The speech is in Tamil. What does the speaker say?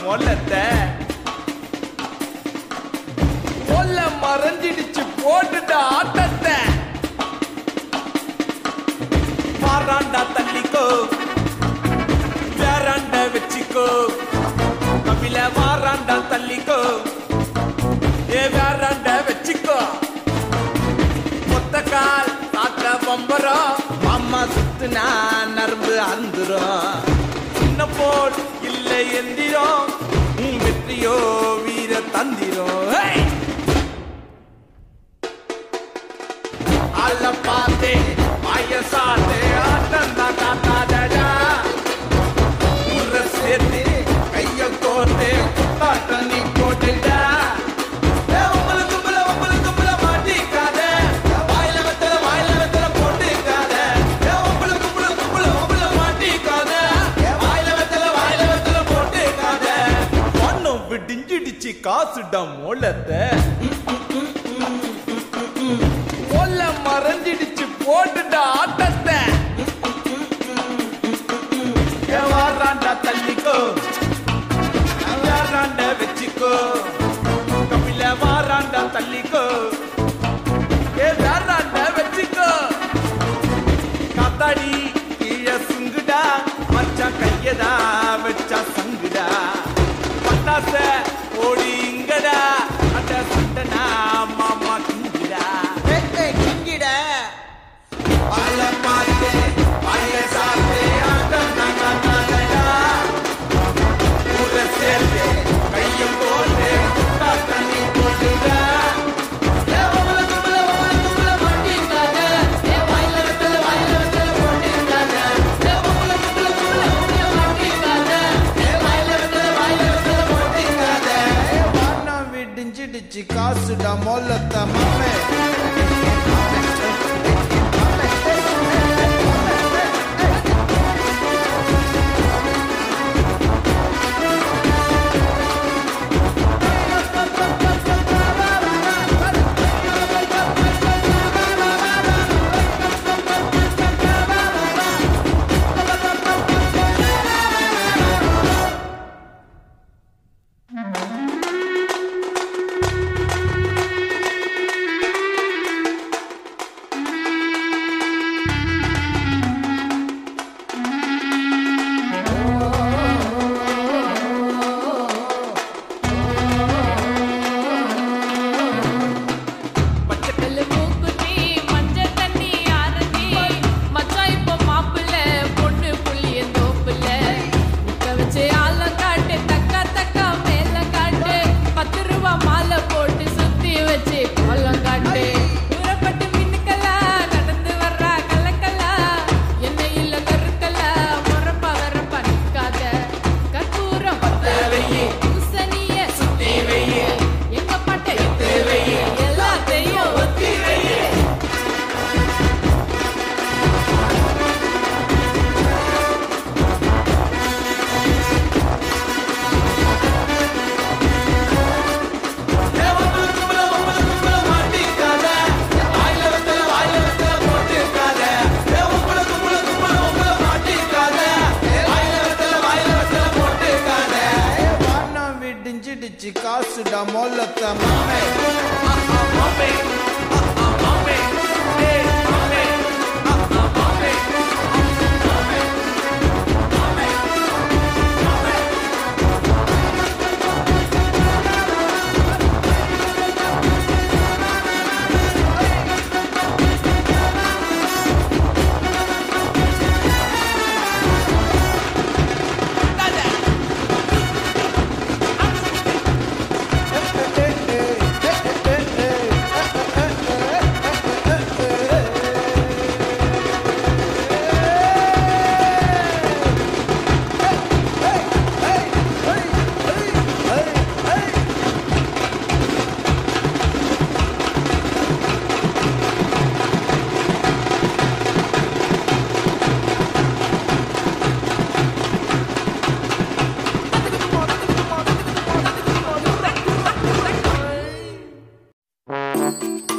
மொல்லத்தை கொல்ல மறைஞ்சிடுச்சு போட்டுட்ட ஆட்டத்தை மாறாண்டா தள்ளிக்கோ வேறாண்ட வச்சுக்கோ கபில மாறாண்டா தள்ளிக்கோ ஏ வேறாண்ட வச்சுக்கோ மொத்த கால் தாத்த பம்பரம் அம்மா சுத்துனா நரம்பு அந்துரும் சின்ன போல் இல்லை எந்திரம் உன் வெற்றியோ வீர தந்திரம் Hey! அல்ல பார்த்தே வயசாத்தே ஆட்டம் தான் காத்தாதடா உர சேர்த்து கைய கோர்த்து குத்தாட்டம் நீ போட்டுடா ஏ, உம்புல கும்புல, உம்புல கும்புல மாட்டிக்காத. வாயில வெத்தல, வாயில வெத்தல போட்டுக்காத. ஏ, உம்புல கும்புல, கும்புல, உம்புல மாட்டிக்காத. வாயில வெத்தல, வாயில வெத்தல போட்டுக்காத. பொண்ணும் விடிஞ்சிடுச்சு காசுடா மோளத்தை கொல்ல மறைஞ்சிடுச்சு போட்டுட்ட ஆட்டத்தை ஏ, வாராண்டா தள்ளிக்கோ வாராண்ட வச்சுக்கோ கபில வாராண்டா தள்ளிக்கோ ஏ வாராண்ட வச்சுக்கோ காத்தாடி கீழே சுங்குடா மச்சான் கையதா வச்சா சங்குடா பட்டாச ஓடி இங்கடா அந்த சண்டனா மாமா கிங்குடா கிங்கிடா பல பாட்டு பழைய சாத்து ஆட்டம் நாங்க நாங்கடா ஊர சேர்த்து கையும் போட்டு குட்டா தண்ணி போட்டுடா ஏ உம்மல கும்பல உம்மல கும்பல மாட்டிக்காத ஏ வாயில வெத்தல வாயில வெத்தல போட்டுக்காத ஏ உம்மல கும்பல கும்பல உம்மல மாட்டிக்காத ஏ வாயில வெத்தல வாயில வெத்தல போட்டுக்காத ஏ வானம் விடிஞ்சிடுச்சு காசுடா மொல்லத்த மாமே வெள்ளை மூக்குத்தி, மஞ்சள் தண்ணி ஆரத்தி, மச்சான் இப்போ மாப்பிள்ள, பொண்ணு புளியந்தோப்புல. நிக்க வச்சு ஆளம் காட்டு, தக்கா தக்கா மேளம் காட்டு, பத்து ரூபா மாலை போட்டு சுத்தி வச்சு கோலம் காட்டு. தூரப்பட்டு மின்னுக்கலா, நடந்து வர்றா கலக்கலா, எண்ணெயில கருக்கலா, முறப்பா வரப்பா நிக்காத. கற்பூரம் பத்த வையி, பூசணிய சுத்தி வையி, எங்க பாட்டை எத்து வையி, எல்லாத்தையும் ஒத்தி வையி. ஏ உம்மல கும்பல உம்மல கும்பல மாட்டிக்காத வாயில வெத்தல வாயில வெத்தல போட்டுக்காத ஏ உம்மல கும்பல கும்பல உம்மல மாட்டிக்காத வாயில வெத்தல வாயில வெத்தல போட்டுக்காத ஏ வானம் விடிஞ்சிடுச்சு காசுடா மொல்லத்த மாமே மாமே மாமே ஏய் மாமே மாமே Thank you.